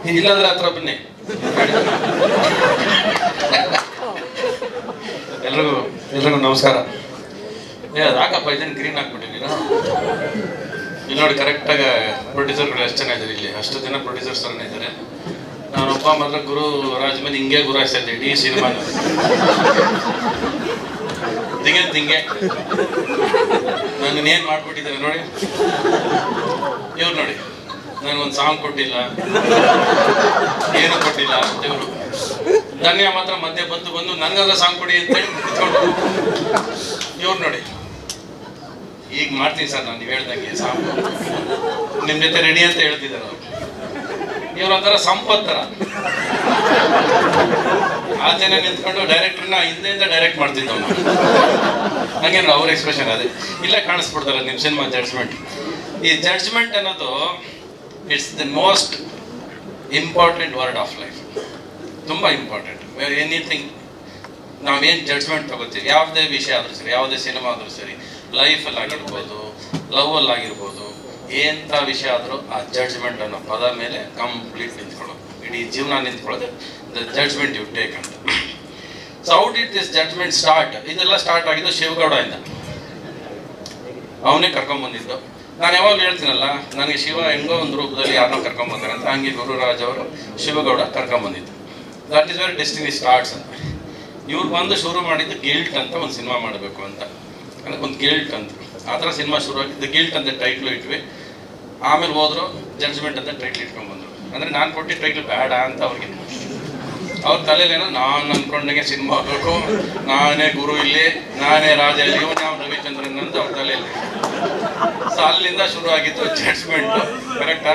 ಇಲ್ಲಾಂದ್ರೆ ಹತ್ರ ಬನ್ನಿ ಎಲ್ರಿಗೂ ಎಲ್ರಿಗೂ ನಮಸ್ಕಾರ ಏ ಅದು ಹಾಕಪ್ಪ ಇದನ್ನು ಗ್ರೀನ್ ಹಾಕ್ಬಿಟ್ಟಿದ್ದೀರಾ ಇಲ್ಲಿ ನೋಡಿ ಕರೆಕ್ಟಾಗಿ ಪ್ರೊಡ್ಯೂಸರ್ಗಳು ಎಷ್ಟು ಜನ ಇದ್ದಾರೆ ಇಲ್ಲಿ ಅಷ್ಟು ಜನ ಪ್ರೊಡ್ಯೂಸರ್ಸ್ ಥರನೇ ಇದ್ದಾರೆ ನಾನೊಬ್ಬ ಮಾತ್ರ ಗುರು ರಾಜ್ ಮೇಲೆ ಹಿಂಗೆ ಗುರಾಯಿಸ್ತಾ ಇದ್ದೆ ಇಡೀ ಸಿನಿಮಾನ ತಿಂಗೆ ತಿಂಗೆ ನನ್ನ ಏನ್ ಮಾಡ್ಬಿಟ್ಟಿದ್ದಾರೆ ನೋಡಿ ಇವ್ರು ನೋಡಿ ನನಗೊಂದು ಸಾಂಗ್ ಕೊಟ್ಟಿಲ್ಲ ಏನು ಕೊಟ್ಟಿಲ್ಲ ಇವರು ಧನ್ಯ ಮಾತ್ರ ಮಧ್ಯೆ ಬಂದು ಬಂದು ನನಗಾಗ ಸಾಂಗ್ ಕೊಡಿ ಅಂತ ಹೇಳಿ ಕುತ್ಕೊಂಡು ಇವ್ರು ನೋಡಿ ಈಗ ಮಾಡ್ತೀನಿ ಸರ್ ನಾನು ನೀವು ಹೇಳ್ದಂಗೆ ಸಾಂಗ್ ನಿಮ್ ಜೊತೆ ರೆಡಿ ಅಂತ ಹೇಳ್ತಿದ್ದಾರೆ ಅವ್ರು ಇವ್ರೊಂಥರ ಸಂಪತ್ ಥರ ಆಚೆನೆ ನಿಂತ್ಕೊಂಡು ಡೈರೆಕ್ಟರ್ನ ಹಿಂದೆಯಿಂದ ಡೈರೆಕ್ಟ್ ಮಾಡ್ತಿದ್ದವ್ ನಾವು ಹಂಗೇನು ಅವ್ರ ಎಕ್ಸ್ಪ್ರೆಷನ್ ಅದೇ ಇಲ್ಲ ಕಾಣಿಸ್ಬಿಡ್ತಾರೆ ನಿಮ್ಮ ಸಿನಿಮಾ ಜಡ್ಜ್ಮೆಂಟ್ ಈ ಜಡ್ಜ್ಮೆಂಟ್ ಅನ್ನೋದು it's the most important word of life ತುಂಬ ಇಂಪಾರ್ಟೆಂಟ್ ಎನಿಥಿಂಗ್ ನಾವೇನು ಜಡ್ಜ್ಮೆಂಟ್ ತಗೋತೀವಿ ಯಾವುದೇ ವಿಷಯ ಆದರೂ ಸರಿ ಯಾವುದೇ ಸಿನಿಮಾ ಆದರೂ ಸರಿ ಲೈಫಲ್ಲಿ ಆಗಿರ್ಬೋದು ಲವ್ವಲ್ಲಿ ಆಗಿರ್ಬೋದು ಎಂಥ ವಿಷಯ ಆದರೂ ಆ ಜಡ್ಜ್ಮೆಂಟ್ ಅನ್ನೋ ಪದ ಮೇಲೆ ಕಂಪ್ಲೀಟ್ ನಿಂತ್ಕೊಳ್ಳೋದು ಇಡೀ ಜೀವನ ನಿಂತ್ಕೊಳ್ಳೋದು ದ ಜಡ್ಜ್ಮೆಂಟ್ ಯು ಟೇಕ್ ಅಂತ so out it this judgement start ಇದೆಲ್ಲ ಸ್ಟಾರ್ಟ್ ಆಗಿದ್ದು ಶಿವಗೌಡದಿಂದ ಅವನೇ ಕರ್ಕೊಂಬಂದಿದ್ದು ನಾನು ಯಾವಾಗಲೂ ಹೇಳ್ತೀನಲ್ಲ ನನಗೆ ಶಿವ ಹೆಂಗೋ ಒಂದು ರೂಪದಲ್ಲಿ ಯಾರನ್ನೋ ಕರ್ಕೊಂಬಂದಾರೆ ಅಂತ ಹಂಗೆ ಗುರುರಾಜ್ ಅವರು ಶಿವಗೌಡ ಕರ್ಕೊಂಬಂದಿದ್ದು that is very destiny starts ಅಂತ ಇವ್ರು ಬಂದು ಶುರು ಮಾಡಿದ್ದು ಗಿಲ್ಟ್ ಅಂತ ಒಂದು ಸಿನಿಮಾ ಮಾಡಬೇಕು ಅಂತ ಅಂದ್ರೆ ಒಂದು ಗಿಲ್ಟ್ ಅಂತ ಆ ಥರ ಸಿನಿಮಾ ಶುರು ಆಗಿದ್ದು ಗಿಲ್ಟ್ ಅಂತ ಟೈಟ್ಲು ಇಟ್ವಿ ಆಮೇಲೆ ಹೋದ್ರು ಜಡ್ಜ್ಮೆಂಟ್ ಅಂತ ಟೈಟ್ಲ್ ಇಟ್ಕೊಂಡ್ಬಂದ್ರು ಅಂದ್ರೆ ನಾನು ಕೊಟ್ಟಿದ್ದ ಟೈಟ್ಲ್ ಬೇಡ ಅಂತ ಅವ್ರಿಗೆ ಅವ್ರ ತಲೆಯಲ್ಲೇನೋ ನಾನು ಅನ್ಕೊಂಡಂಗೆ ಸಿನಿಮಾ ಆಗಬೇಕು ನಾನೇ ಗುರು ಇಲ್ಲಿ ನಾನೇ ರಾಜ ಇಲ್ಲಿ ಇವನು ಯಾವ ರವಿಚಂದ್ರನ್ ಅಂತ ಅವ್ರ ತಲೆಯಲ್ಲಿ ಸೊ ಅಲ್ಲಿಂದ ಶುರು ಆಗಿತ್ತು ಜಡ್ಜ್ಮೆಂಟ್ ಕರೆಕ್ಟಾ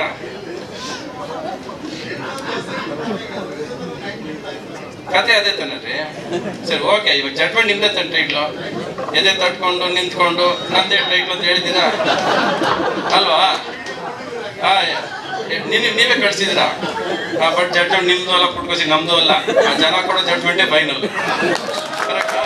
ಕತೆ ಅದೇ ತಾನಲ್ರಿ ಸರಿ ಓಕೆ ಇವಾಗ ಜಡ್ಜ್ಮೆಂಟ್ ನಿಮ್ದೇ ತನ್ನ ಟೈಟ್ಲು ಎದೆ ತಟ್ಕೊಂಡು ನಿಂತ್ಕೊಂಡು ನಂದೇ ಟೈಟ್ಲು ಅಂತ ಹೇಳಿದ್ದೀರಾ ಅಲ್ವಾ ಆ, ನೀವ್ ನೀವೇ ಕಳ್ಸಿದ್ದೀರಾ ಬಟ್ ಜಡ್ಜ್ಮೆಂಟ್ ನಿಮ್ದು ಅಲ್ಲ ಪುಟ್ಕೋಸಿ ನಮ್ದು ಅಲ್ಲ ಆ ಜನ ಕೊಡೋ ಜಡ್ಜ್ಮೆಂಟೇ ಫೈನಲ್ ಕರೆಕ್ಟಾ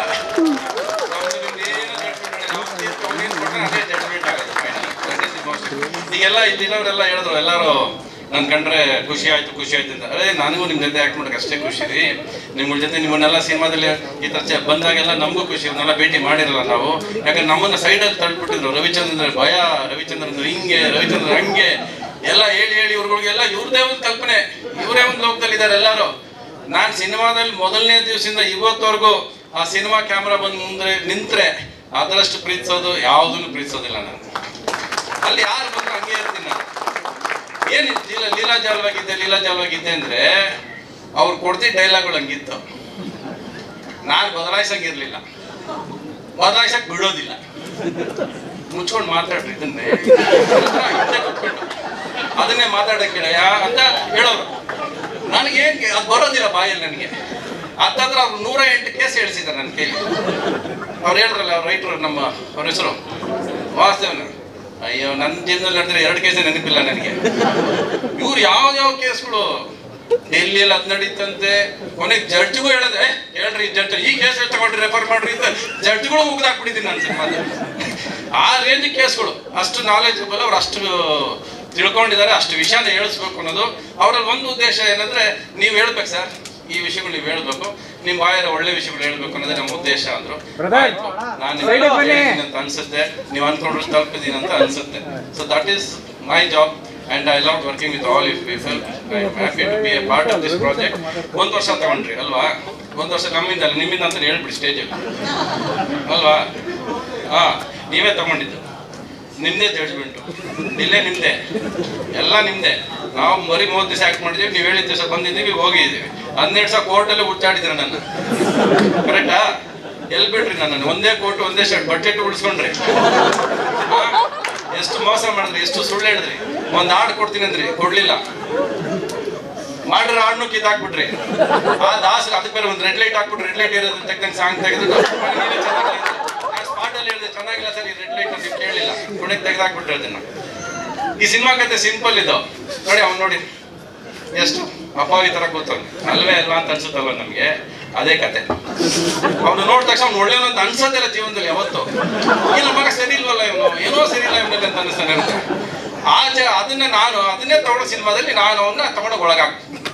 ಈಗೆಲ್ಲ ಇಲ್ಲಿರೋರೆಲ್ಲ ಹೇಳಿದ್ರು ಎಲ್ಲರೂ ನನ್ ಕಂಡ್ರೆ ಖುಷಿ ಆಯ್ತು ಖುಷಿ ಆಯ್ತು ಅಂತ ಅದೇ ನನಗೂ ನಿಮ್ ಜೊತೆ ಆಕ್ಟ್ ಮಾಡಕ್ ಅಷ್ಟೇ ಖುಷಿ ರೀ ನಿಮ್ಗಳ ಜೊತೆ ನಿಮ್ಮನ್ನೆಲ್ಲ ಸಿನಿಮಾದಲ್ಲಿ ಈ ತರ ಚೆ- ಬಂದಾಗೆಲ್ಲ ನಮಗೂ ಖುಷಿ ಇವನ್ನೆಲ್ಲ ಭೇಟಿ ಮಾಡಿರಲ್ಲ ನಾವು ಯಾಕಂದ್ರೆ ನಮ್ಮನ್ನ ಸೈಡಲ್ಲಿ ತಳ್ಬಿಟ್ಟಿದ್ರು ರವಿಚಂದ್ರನ್ ಭಯ ರವಿಚಂದ್ರನ್ ಹಿಂಗೆ ರವಿಚಂದ್ರನ್ ಹಂಗೆ ಎಲ್ಲ ಹೇಳಿ ಹೇಳಿ ಇವ್ರುಗಳಿಗೆಲ್ಲ ಇವ್ರದೇ ಒಂದು ಕಲ್ಪನೆ ಇವರೇ ಒಂದು ಲೋಕದಲ್ಲಿ ಇದ್ದಾರೆ ಎಲ್ಲರೂ ನಾನ್ ಸಿನಿಮಾದಲ್ಲಿ ಮೊದಲನೇ ದಿವಸದಿಂದ ಇವತ್ತವರೆಗೂ ಆ ಸಿನಿಮಾ ಕ್ಯಾಮ್ರಾ ಬಂದ್ ಮುಂದೆ ನಿಂತ್ರೆ ಅದರಷ್ಟು ಪ್ರೀತಿಸೋದು ಯಾವುದನ್ನು ಪ್ರೀತಿಸೋದಿಲ್ಲ ನಾನು ಅಲ್ಲಿ ಯಾರು ಬಂದ್ರು ಹಂಗೆ ಇರ್ತೀನಿ ನಾನು ಏನ್ ಲೀಲಾ ಲೀಲಾಜಾಲವಾಗಿದ್ದೆ ಲೀಲಾಜಾಲವಾಗಿದ್ದೆ ಅಂದ್ರೆ ಅವ್ರು ಕೊಡ್ತಿದ್ದ ಡೈಲಾಗ್ಗಳು ಹಂಗಿತ್ತು ನಾನು ಬದಲಾಯಿಸಂಗಿರ್ಲಿಲ್ಲ ಬದಲಾಯಿಸಕ್ ಬಿಡೋದಿಲ್ಲ ಮುಚ್ಕೊಂಡು ಮಾತಾಡ್ರಿ ಇದನ್ನೇ ಹಿಂದೆ ಕೂತ್ಕೊಂಡು ಅದನ್ನೇ ಮಾತಾಡಕ್ ಹೇಳಯ್ಯ ಅಂತ ಹೇಳೋರು ನನಗೆ ಅದು ಬರೋದಿಲ್ಲ ಬಾಯಲ್ಲಿ ನನಗೆ ಹತ್ತತ್ರ ಅವ್ರು ನೂರ ಎಂಟು ಕೇಸ್ ಹೇಳಿಸಿದ್ದಾರೆ ನನ್ನ ಕೈಲಿ ಅವ್ರು ಹೇಳಿದ್ರಲ್ಲ ಅವ್ರ ರೈಟರ್ ನಮ್ಮ ಅವ್ರ ಹೆಸರು ವಾಸುದೇವನ ಅಯ್ಯೋ ನನ್ನ ಜೀವನದಲ್ಲಿ ನಡೆದ್ರೆ ಎರಡು ಕೇಸೇ ನೆನಪಿಲ್ಲ ನನಗೆ ಇವ್ರು ಯಾವ ಯಾವ ಕೇಸ್ಗಳು ಡೆಲ್ಲಿಯಲ್ಲಿ ಅದ್ ನಡೀತಂತೆ ಕೊನೆಗೆ ಜಡ್ಜ್ಗೂ ಹೇಳದೆ ಹೇಳ್ರಿ ಜಡ್ಜ್ ಈ ಕೇಸ್ ಎಷ್ಟು ತಗೊಂಡ್ರಿ ರೆಫರ್ ಮಾಡ್ರಿ ಅಂತ ಜಡ್ಜ್ಗಳು ಮುಗ್ದಾಕ್ಬಿಟ್ಟಿದ್ದೀನಿ ನನ್ನ ಸಿನಿಮಾದ ಆ ರೇಂಜ್ ಕೇಸ್ಗಳು ಅಷ್ಟು ನಾಲೆಜಬಲ್ ಅವ್ರು ಅಷ್ಟು ತಿಳ್ಕೊಂಡಿದ್ದಾರೆ ಅಷ್ಟು ವಿಷಯನ ಹೇಳಿಸ್ಬೇಕು ಅನ್ನೋದು ಅವರಲ್ಲಿ ಒಂದು ಉದ್ದೇಶ ಏನಂದ್ರೆ ನೀವು ಹೇಳ್ಬೇಕು ಸರ್ ಈ ವಿಷಯಗಳು ನೀವು ಹೇಳ್ಬೇಕು ನಿಮ್ ಬಾಯರ ಒಳ್ಳೆ ವಿಷಯಗಳು ಹೇಳ್ಬೇಕು ಅನ್ನೋದೇ ನಮ್ಮ ಉದ್ದೇಶ ಅಂದ್ರು ಆಯ್ತು. ನಾನು Side ಗೆ ಬನ್ನಿ. ಹೇಳ್ತೀನಿ ಅಂತ ಅನ್ಸುತ್ತೆ ನೀವು ಅನ್ಕೊಂಡ್ರು ತಲುಪಿದೀನಿ ಅಂತ ಅನ್ಸುತ್ತೆ so that is my job and I love working with all if people I am happy to be a part of this project ಒಂದು ವರ್ಷ ತಗೊಂಡ್ರಿ ಅಲ್ವಾ ಒಂದು ವರ್ಷ ನಮ್ಮಿಂದ ಅಲ್ಲ ನಿಮ್ಮಿಂದ ಅಂತ ಹೇಳ್ಬಿಡಿ ಸ್ಟೇಜಲ್ಲಿ ಅಲ್ವಾ ಹಾ ನೀವೇ ತಗೊಂಡಿದ್ದು ನಿಮ್ದೇ ಜಡ್ಜ್ಮೆಂಟು ಇಲ್ಲೇ ನಿಮ್ದೇ ಎಲ್ಲ ನಿಮ್ದೇ ನಾವು ಬರೀ ಮೂವತ್ತು ದಿವಸ ಆಕ್ಟ್ ಮಾಡಿದೀವಿ ನೀವು ಹೇಳಿದ ದಿವಸ ಬಂದಿದ್ದೀವಿ ಹೋಗಿದ್ದೀವಿ ಹನ್ನೆರಡು ದಿವಸ ಕೋರ್ಟಲ್ಲೇ ಹುಚ್ಚಾಡಿದ್ರೆ ನನ್ನ ಕರೆಕ್ಟಾ ಎಲ್ಲಿ ಬಿಡ್ರಿ ನನ್ನನ್ನು ಒಂದೇ ಕೋರ್ಟ್ ಒಂದೇ ಶರ್ಟ್ ಬಡ್ಜೆಟ್ ಉಳಿಸ್ಕೊಂಡ್ರಿ ಹಾ? ಎಷ್ಟು ಮೋಸ ಮಾಡಿದ್ರಿ ಎಷ್ಟು ಸುಳ್ಳು ಹೇಳಿದ್ರಿ ಒಂದ್ ಹಾಡು ಕೊಡ್ತೀನಿ ಅಂದ್ರಿ ಕೊಡ್ಲಿಲ್ಲ ಮಾಡಿರೋ ಹಾಡ್ನು ಕಿತ್ತಾಕ್ಬಿಟ್ರಿ ಆ ದಾಸ್ ಅದಕ್ಕೆ ಬೇರೆ ಒಂದು ರೆಡ್ ಲೈಟ್ ಹಾಕ್ಬಿಟ್ರಿ ರೆಡ್ ಲೈಟ್ ಇರೋದು ತೆಗ್ದಂಗೆ ಸಾಂಗ್ ತೆಗೆದು ಸ್ಪಾಟ್ ಅಲ್ಲಿ ಹೇಳಿದೆ ಚೆನ್ನಾಗಿಲ್ಲ ಸರ್ ಈ ರೆಡ್ ಲೈಟ್ ನೀವು ಕೇಳಿಲ್ಲ ಕೊನೆಗೆ ತೆಗೆದಾಕ್ಬಿಟ್ರಿ ಅದನ್ನ ಈ ಸಿನಿಮಾ ಕತೆ ಸಿಂಪಲ್ ಇದು ನೋಡಿ ಅವ್ನು ನೋಡಿ ಎಷ್ಟು ಅಪಾವಿ ತರ ಕೂತವ್ನು ಅಲ್ವೇ ಅಲ್ವಾ ಅಂತ ಅನ್ಸುತ್ತಲ್ವ ನಮ್ಗೆ ಅದೇ ಕತೆ ಅವ್ನು ನೋಡಿದ ತಕ್ಷಣ ಅವ್ನು ಒಳ್ಳೆಯವನು ಅಂತ ಅನ್ಸೋದಿಲ್ಲ ಜೀವನದಲ್ಲಿ ಯಾವತ್ತು ಇಲ್ಲ ಮಗ ಸರಿ ಇಲ್ವಲ್ಲ ಇವನು ಏನೋ ಸರಿ ಇಲ್ಲ ಇವನಲ್ಲಿ ಅಂತ ಅನಿಸ್ತಾನೆ ಅಂತ ಆಚೆ ಅದನ್ನ ನಾನು ಅದನ್ನೇ ತಗೊಂಡು ಸಿನಿಮಾದಲ್ಲಿ ನಾನು ಅವನ್ನ ತಗೊಂಡೋಗಿ ಒಳಗಾಕ್ತೀನಿ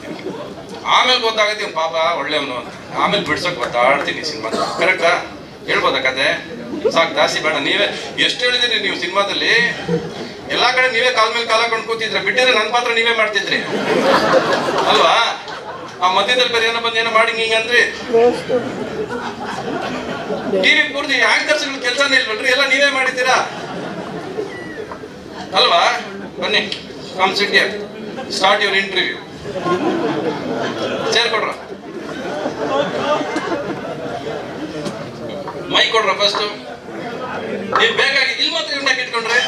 ಆಮೇಲೆ ಗೊತ್ತಾಗತ್ತೆ ಇವ್ನು ಪಾಪ ಒಳ್ಳೆಯವನು ಅಂತ ಆಮೇಲೆ ಬಿಡ್ಸಕ್ ಗೊತ್ತಾಡ್ತೀನಿ ಸಿನಿಮಾ ಕರೆಕ್ಟಾ ಹೇಳ್ಬೋದಾ ಕತೆ ಸಾಕು ಜಾಸ್ತಿ ಬೇಡ ನೀವೇ ಎಷ್ಟು ಹೇಳಿದಿರಿ ನೀವು ಸಿನಿಮಾದಲ್ಲಿ ಎಲ್ಲಾ ಕಡೆ ನೀವೇ ಕಾಲ್ ಮೇಲೆ ಕಾಲ ಹಾಕೊಂಡು ಕೂತಿದ್ರೆ ಬಿಟ್ಟಿದ್ರೆ ನನ್ನ ಪಾತ್ರ ನೀವೇ ಮಾಡ್ತಿದ್ರಿ ಅಲ್ವಾ ಆ ಮಧ್ಯದಲ್ಲಿ ಬೇರೆ ಏನೋ ಬಂದು ಏನೋ ಮಾಡಿ ಹಿಂಗಂದ್ರಿ ಟಿವಿ ಪೂರ್ತಿ ಆಂಕರ್ಸ್ಗಳ ಕೆಲಸನೇ ಇಲ್ವಲ್ರಿ ಎಲ್ಲ ನೀವೇ ಮಾಡಿದ್ದೀರಾ ಅಲ್ವಾ ಬನ್ನಿ come city start your interview chair ಕೊಡ್ರ ಮೈ ಕೊಡ್ರ ಫಸ್ಟ್ ನೀವು ಬೇಕಾಗಿ ಇಲ್ಲಿ ಮಾತ್ರ ಇವ್ನ ಇಟ್ಕೊಂಡ್ರೆ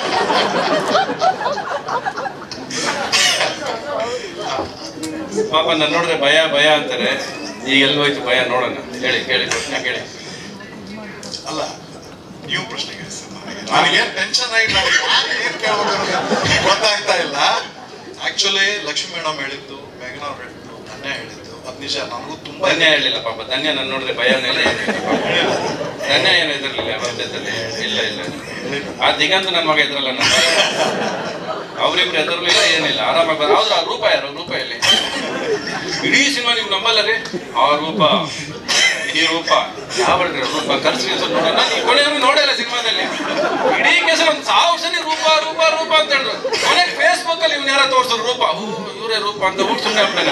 ಪಾಪ ನಾನು ನೋಡಿದ್ರೆ ಭಯ ಭಯ ಅಂತಾರೆ ಈಗ ಎಲ್ಲಿ ಹೋಯ್ತು ಭಯ ನೋಡೋಣ ಹೇಳಿ ಹೇಳಿ ಪ್ರಶ್ನೆ ಕೇಳಿ ಅಲ್ಲ ನೀವು ಪ್ರಶ್ನೆ ಕೇಳಿಸಿ ನನಗೇನ್ ಟೆನ್ಷನ್ ಆಗಿ ನಾನು ಯಾರು ಏನ್ ಕೇಳೋದು ಅನ್ನೋದು ಗೊತ್ತಾಗ್ತಾ ಇಲ್ಲ ಆಕ್ಚುಲಿ ಲಕ್ಷ್ಮೀ ಮೇಡಮ್ ಹೇಳಿದ್ದು ಮೇಘನಾ ಅವ್ರು ಹೇಳಿದ್ದು ಧನ್ಯ ಹೇಳಿದ್ದು ಅದ್ ನಿಜ ನನಗೂ ತುಂಬಾ ಧನ್ಯ ಹೇಳಿಲ್ಲ ಪಾಪ ಧನ್ಯ ನಾನು ನೋಡಿದ್ರೆ ಭಯನೇ ಇಲ್ಲ ಏನಿಲ್ಲ ಪಾಪ. ಧನ್ಯ ಏನು ಎದುರ್ಲಿಲ್ಲ ಬಂದಿದ್ದಲ್ಲಿ ಇಲ್ಲ ಇಲ್ಲ ಆ ದಿಗಂತ ನನ್ನ ಮಗ ಎದುರಲ್ಲ ನನ್ನ ಅವ್ರಿಬ್ರು ಎದುರ್ಲಿಲ್ಲ ಏನಿಲ್ಲ ಆರಾಮಾಗಿ ಬರ ಹೌದು ಆ ರೂಪ ಯಾರು ರೂಪ ಎಲ್ಲಿ ಇಡೀ ಸಿನಿಮಾ ನೀವು ನಂಬಲ್ಲ ರೀ ಆ ರೂಪ ಈ ರೂಪ ಯಾವ ರೂಪ ಕರ್ಸಿ ನೋಡೋಣ ನೀವು ಕೊನೆಯವ್ರು ನೋಡಿಲ್ಲ ಸಿನಿಮಾದಲ್ಲಿ ಇಡೀ ಕೇಸ ಒಂದು ಸಾವಿರ ಸರಿ ರೂಪ ರೂಪ ರೂಪ ಅಂತ ಹೇಳಿದ್ರು ಕೊನೆಗೆ ಫೇಸ್ಬುಕ್ ಅಲ್ಲಿ ಇವ್ನ ಯಾರ ತೋರ್ಸೋರು ರೂಪ ಹೂ ಇವರೇ ರೂಪ ಅಂತ ಊಟ ಸುಮ್ಮನೆ ಆಗ್ತಾನೆ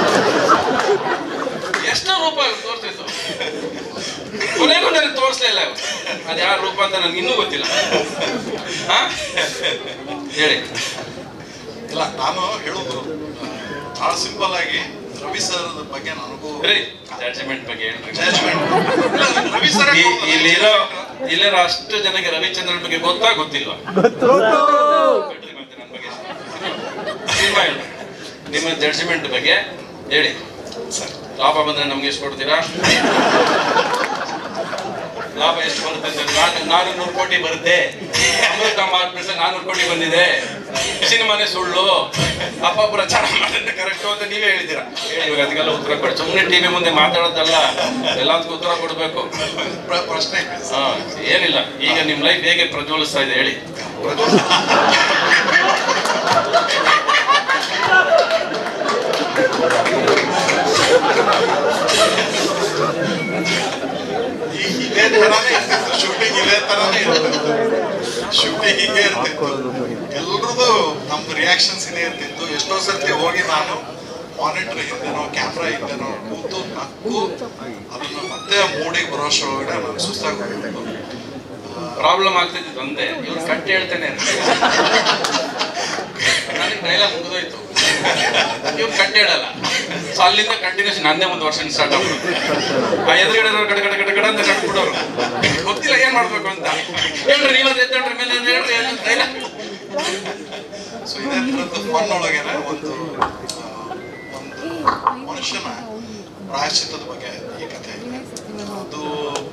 ಎಷ್ಟೋ ರೂಪ ತೋರಿಸಿತ್ತು ಕೊನೆಗೂ ನನಗೆ ತೋರಿಸ್ಲೇ ಇಲ್ಲ ಇವ್ರು. ಅದ್ ಯಾರ ರೂಪ ಅಂತ ನನ್ಗೆ ಇನ್ನೂ ಗೊತ್ತಿಲ್ಲ ಹಾ ಹೇಳಿ ಇಲ್ಲ ನಾನು ಹೇಳೋದು ಬಹಳ ಸಿಂಪಲ್ ಆಗಿ ರವಿ ಸರ್ ಬಗ್ಗೆ ನನಗೂ ರೀ ಜಡ್ಜ್ಮೆಂಟ್ ಬಗ್ಗೆ ಹೇಳ್ರಿ ಜಡ್ಜ್ಮೆಂಟ್ ರವಿ ಸರ್ ಈ- ಇಲ್ಲಿರೋ ಇಲ್ಲಿರೋ ಅಷ್ಟು ಜನಕ್ಕೆ ರವಿಚಂದ್ರನ್ ಬಗ್ಗೆ ಗೊತ್ತಾ ಗೊತ್ತಿಲ್ವಾ ಬಿಡ್ರಿ ಮತ್ತೆ ನನ್ ಬಗ್ಗೆ ಸಿನಿಮಾ ಹೇಳಿ ನಿಮ್ಮ ಜಡ್ಜ್ಮೆಂಟ್ ಬಗ್ಗೆ ಹೇಳಿ ಸರ್ ಲಾಭ ಬಂದ್ರೆ ನಮ್ಗೆ ಎಷ್ಟು ಕೊಡ್ತೀರಾ ಲಾಭ ಎಷ್ಟು ಬರುತ್ತೆ ಅಂತ ನಾನು ನಾನು ನೂರು ಕೋಟಿ ಬರುತ್ತೆ ಅಮೃತ ಮಾರ್ಪಿಸ ನಾನೂರು ಕೋಟಿ ಬಂದಿದೆ ಸಿನಿಮಾನೇ ಸುಳ್ಳು ಅಪ್ಪೊಬ್ಬರ ಚೆನ್ನಾಗಿ ಮಾಡಿದ್ರೆ ಕರೆಕ್ಟು ಅಂತ ನೀವೇ ಹೇಳಿದ್ದೀರಾ ಹೇಳಿ ಇವಾಗ ಅದಕ್ಕೆಲ್ಲ ಉತ್ತರ ಕೊಡಿ ಸುಮ್ಮನೆ ಟಿವಿ ಮುಂದೆ ಮಾತಾಡೋದಲ್ಲ ಎಲ್ಲದಕ್ಕೂ ಉತ್ತರ ಕೊಡಬೇಕು ಪ್ರ- ಪ್ರಶ್ನೆ ಕೇಳಿಸಿ. ಹಾ ಏನಿಲ್ಲ ಈಗ ನಿಮ್ ಲೈಫ್ ಹೇಗೆ ಪ್ರಜ್ವಲಿಸ್ತಾ ಇದೆ ಹೇಳಿ ಈ- ಇದೇ ತರಾನೇ ಇರ್ತಿತ್ತು ಶೂಟಿಂಗ್ ಇದೇ ತರಾನೇ ಇರ್ತಿತ್ತು ಶೂಟಿಂಗ್ ಹಿಂಗೆ ಇರ್ತಿತ್ತು ಎಲ್ರದ್ದು ನಮ್ದು ರಿಯಾಕ್ಷನ್ಸ್ ಇದೇ ಇರ್ತಿತ್ತು ಎಷ್ಟೋ ಸರ್ತಿ ಹೋಗಿ ನಾನು ಮಾನಿಟರ್ ಹಿಂದೆನೋ ಕ್ಯಾಮ್ರಾ ಹಿಂದೆನೋ ಕೂತು ನಕ್ಕು ಅದನ್ನ ಮತ್ತೆ ಮೂಡಿಗೆ ಬರೋಷ್ಟೊಳಗಡೆ ನಾನು ಸುಸ್ತಾಗಿ ಹೋಗ್ಬಿಟ್ಟು ಪ್ರಾಬ್ಲಮ್ ಆಗ್ತಿದ್ದು ಒಂದೇ ಇವ್ರು ಕಟ್ ಹೇಳ್ತಾನೆ ನನಗೆ ಡೈಲಾಗ್ ಮುಗಿದೋಯ್ತು ಇವ್ರು ಕಟ್ ಹೇಳಲ್ಲ ಸೊ ಅಲ್ಲಿಂದ ಕಂಟಿನ್ಯೂಸ್ ನಂದೇ ಒಂದು ವರ್ಷ ಸ್ಟಾರ್ಟ್ ಆಗ್ಬಿಟ್ಟು ಆ ಎದುರುಗಡೆ ಕಡೆ ಕಡೆ ಕಡೆ ಕಡೆ ಅಂತ ಕಟ್ಬಿಡೋರು ಗೊತ್ತಿಲ್ಲ ಏನ್ ಮಾಡ್ಬೇಕು ಅಂತ ಹೇಳ್ರಿ ನೀವೊಂದು ಎದ್ದೇಳ್ರಿ ಮೇಲೆ ಒಂದು ಹೇಳ್ರಿ ಡೈಲಾಗ್ ಸೊ ಇದೇ ಥರದ್ದು ಫನ್ ಒಳಗೇನೆ ಒಂದು ಆ, ಒಂದು ಮನುಷ್ಯನ ಪ್ರಾಯಶ್ಚಿತ್ತದ ಬಗ್ಗೆ ಈ ಕಥೆ ಇದೆ ಅದು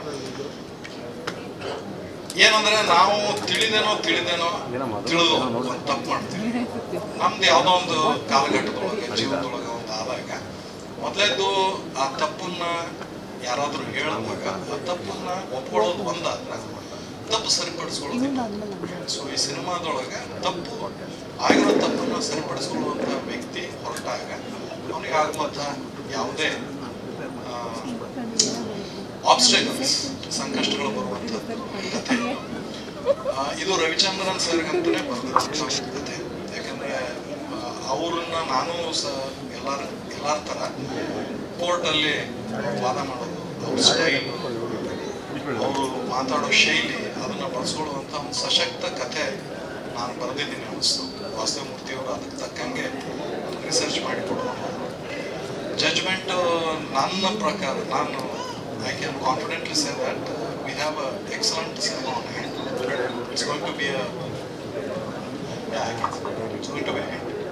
ಏನಂದ್ರೆ ನಾವು ತಿಳಿದೇನೋ ತಿಳಿದೇನೋ ತಿಳಿದು ಒಂದು ತಪ್ಪು ಮಾಡ್ತೀವಿ ನಮ್ದು ಯಾವ್ದೋ ಒಂದು ಕಾಲಘಟ್ಟದೊಳಗೆ ಜೀವನದೊಳಗೆ ಒಂದು ಆದಾಗ ಮೊದಲೇದ್ದು ಆ ತಪ್ಪನ್ನ ಯಾರಾದ್ರೂ ಹೇಳಿದಾಗ ಆ ತಪ್ಪನ್ನ ಒಪ್ಕೊಳ್ಳೋದು ಒಂದಾದ್ರೆ ತಪ್ಪು ಸರಿಪಡಿಸ್ಕೊಳ್ಳೋದು ಸೊ ಈ ಸಿನಿಮಾದೊಳಗೆ ತಪ್ಪು ಆಗಿರೋ ತಪ್ಪನ್ನು ಸರಿಪಡಿಸ್ಕೊಳ್ಳುವಂತ ವ್ಯಕ್ತಿ ಹೊರಟಾಗ ಅವನಿಗೆ ಆಗುವಂತ ಯಾವುದೇ ಆಬ್ಸ್ಟಕಲ್ಸ್ ಸಂಕಷ್ಟಗಳು ಬರುವಂಥದ್ದು ಕಥೆ ಆ, ಇದು ರವಿಚಂದ್ರನ್ ಸರ್ಗಂತಾನೆ ಬರೆದಂಥ ಕಥೆ ಯಾಕಂದ್ರೆ ಆ, ಅವ್ರನ್ನ ನಾನು ಸ ಎಲ್ಲಾರ ಎಲ್ಲಾರ ತರ ಕೋರ್ಟಲ್ಲಿ ವಾದ ಮಾಡೋದು ಅವ್ರ ಸ್ಟೈಲ್ ಅವರು ಮಾತಾಡೋ ಶೈಲಿ ಅದನ್ನ ಬಳಸ್ಕೊಳ್ಳುವಂತ ಒಂದು ಸಶಕ್ತ ಕಥೆ ನಾನು ಬರೆದಿದ್ದೀನಿ ಅನಿಸ್ತು ವಾಸ್ತವಮೂರ್ತಿ ಅವರು ಅದಕ್ಕೆ ತಕ್ಕಂಗೆ ರಿಸರ್ಚ್ ಮಾಡಿ ಕೊಡುವಂಥದ್ದು ಜಜ್ಮೆಂಟ್ ನನ್ನ ಪ್ರಕಾರ ನಾನು I can confidently say that we have a excellent cinema on hand it's going to be a it's going to be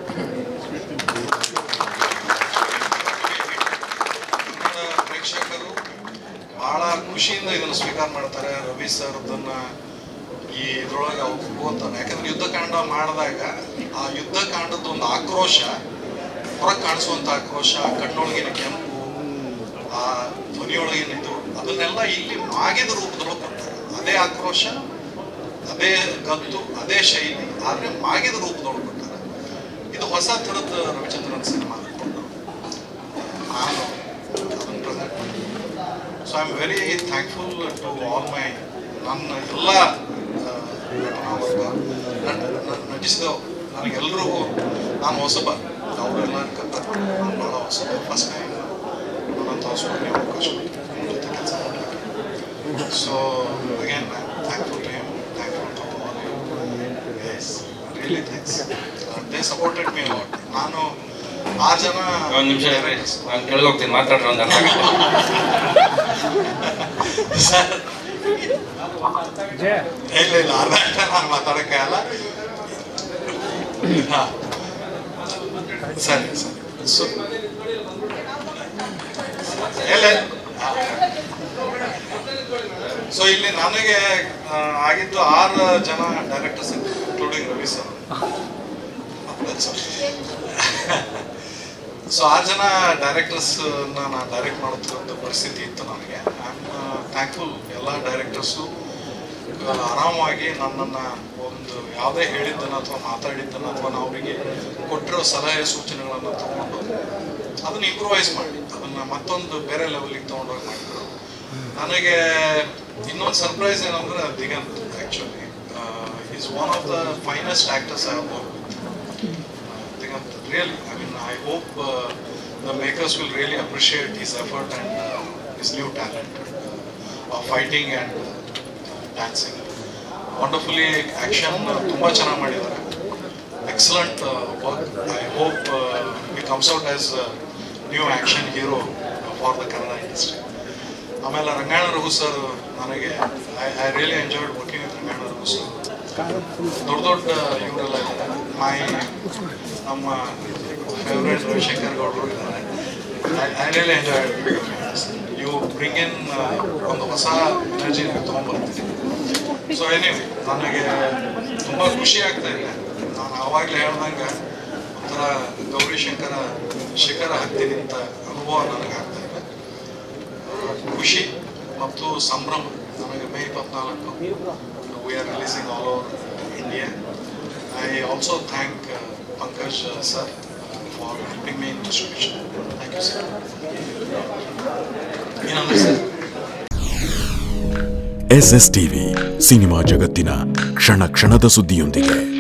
Kannada ಪ್ರೇಕ್ಷಕರು ಬಹಳ ಖುಷಿಯಿಂದ ಇದನ್ನು ಸ್ವೀಕಾರ ಮಾಡ್ತಾರೆ ರವಿ ಸರ್ ಅದನ್ನ ಈ ಇದ್ರೊಳಗೆ ಹೋಗ್ತಾನೆ ಯಾಕಂದ್ರೆ ಯುದ್ಧಕಾಂಡ ಮಾಡಿದಾಗ ಆ ಯುದ್ಧಕಾಂಡದ ಒಂದು ಆಕ್ರೋಶ ಹೊರಗೆ ಕಾಣಿಸುವಂತ ಆಕ್ರೋಶ ಆ ಕಣ್ಣೊಳಗಿನ ಕೆಂಪು ಆ ಧ್ವನಿಯೊಳಗಿನ ಇದು ಅದನ್ನೆಲ್ಲ ಇಲ್ಲಿ ಮಾಗಿದ ರೂಪದೊಳಗೆ ಕೊಡ್ತಾರೆ ಅದೇ ಆಕ್ರೋಶ ಅದೇ ಗತ್ತು ಅದೇ ಶೈಲಿ ಆದ್ರೆ ಮಾಗಿದ ರೂಪದೊಳಗೆ ಕೊಡ್ತಾರೆ ಇದು ಹೊಸ ಥರದ ರವಿಚಂದ್ರನ್ ಸಿನಿಮಾ ಅನ್ಕೊಂಡು ನಾನು ಅದನ್ನು ಪ್ರೆಸೆಂಟ್ ಮಾಡಿ so I am very thankful to all my ನನ್ನ ಎಲ್ಲ ಆ, ನಟನಾ ವರ್ಗ ನಟ- ನ- ನಟಿಸಿದವು ನನಗೆಲ್ಲರಿಗೂ ನಾನು ಹೊಸಬ ಅವರೆಲ್ಲರಿಗಿಂತ ನಾನು ಭಾಳ ಹೊಸಬ ಫಸ್ಟ್ ಟೈಮ್ ನನ್ನಂಥ ಹೊಸಬರಿಗೆ ಅವಕಾಶ ನಿಮ್ಮ ಜೊತೆ ಕೆಲಸ ಮಾಡಲಿಕ್ಕೆ so again thankful to him thankful to all you yes really thanks they supported me lot ನಾನು ಆ ಜನ ಒಂದು ನಿಮಿಷ ಇರ್ರಿ ನಾನು ಕೆಳಗೆ ಹೋಗ್ತೀನಿ ಮಾತಾಡ್ರಿ ಒಂದು ಅರ್ಧ ಗಂಟೆ ಸರ್ ಇಲ್ಲ ಇಲ್ಲ ಅರ್ಧ ಗಂಟೆ ನಾನು ಮಾತಾಡೋಕ್ಕಾಗಲ್ಲ ಹಾ ಸರಿ ಸರಿ ಸೊ ಇಲ್ಲ ಸೊ ಇಲ್ಲಿ ನನಗೆ ಆ, ಆಗಿದ್ದು ಆರು ಜನ directors including Ravi sir so ಆರು ಜನ ಡೈರೆಕ್ಟರ್ಸ್ ನಾನು ಡೈರೆಕ್ಟ್ ಮಾಡುತ್ತಿರುವಂಥ ಪರಿಸ್ಥಿತಿ ಇತ್ತು ನನಗೆ ಐ ಆಮ್ ಥ್ಯಾಂಕ್ಫುಲ್ ಎಲ್ಲ ಡೈರೆಕ್ಟರ್ಸು ಆರಾಮವಾಗಿ ನನ್ನನ್ನು ಒಂದು ಯಾವುದೇ ಹೇಳಿದ್ದನ್ನು ಅಥವಾ ಮಾತಾಡಿದ್ದನ್ನು ಅಥವಾ ನಾವು ಅವರಿಗೆ ಕೊಟ್ಟಿರೋ ಸಲಹೆ ಸೂಚನೆಗಳನ್ನು ತಗೊಂಡು ಅದನ್ನು ಇಂಪ್ರೂವೈಸ್ ಮಾಡಿ ಅದನ್ನು ಮತ್ತೊಂದು ಬೇರೆ ಲೆವೆಲಿಗೆ ತೊಗೊಂಡೋಗಿ ಮಾಡಿದ್ರು ನನಗೆ ಇನ್ನೊಂದು ಸರ್ಪ್ರೈಸ್ ಏನಂದ್ರೆ Digant actually is one of the finest actors I have Digant, really, I mean, I hope uh, the makers will really appreciate his effort and uh, his new talent uh, of fighting and uh, dancing. Wonderfully action uh, ತುಂಬಾ ಚೆನ್ನಾಗಿ ಮಾಡಿದ್ದಾರೆ excellent work I hope he comes out as a new action hero for the Kannada industry ಆಮೇಲೆ Rangayana Raghu sir ನನಗೆ I I really enjoyed working with Rangayana Raghu sir ದೊಡ್ಡ ದೊಡ್ಡ ಇವರೆಲ್ಲ ಇದ್ದಾರೆ ಮೈ ನಮ್ಮ ಫೇವ್ರೇಟ್ ರವಿಶಂಕರ್ ಗೌಡರು ಇದ್ದಾರೆ I really enjoy you bring in ಒಂದು ಹೊಸ ಎನರ್ಜಿ ನೀವು ತೊಗೊಂಡ್ಬರ್ತೀನಿ ಸೊ ಎನಿವೆ ನನಗೆ ತುಂಬ ಖುಷಿ ಆಗ್ತಾ ಇದೆ ನಾನು ಆವಾಗಲೇ ಹೇಳ್ದಂಗೆ ಒಂಥರ ಗೌರಿಶಂಕರ ಶಿಖರ ಹತ್ತಿ ನಿಂತ ಅನುಭವ ನನಗೆ ಆಗ್ತಾ ಇದೆ ಖುಷಿ ಮತ್ತು ಸಂಭ್ರಮ ನನಗೆ ಮೇ ಇಪ್ಪತ್ನಾಲ್ಕು we are releasing all over India I also thank Pankaj sir for helping me in distribution thank you sir ಏನಂದ್ರೆ sir S S TV cinema ಜಗತ್ತಿನ ಕ್ಷಣ ಕ್ಷಣದ ಸುದ್ದಿಯೊಂದಿಗೆ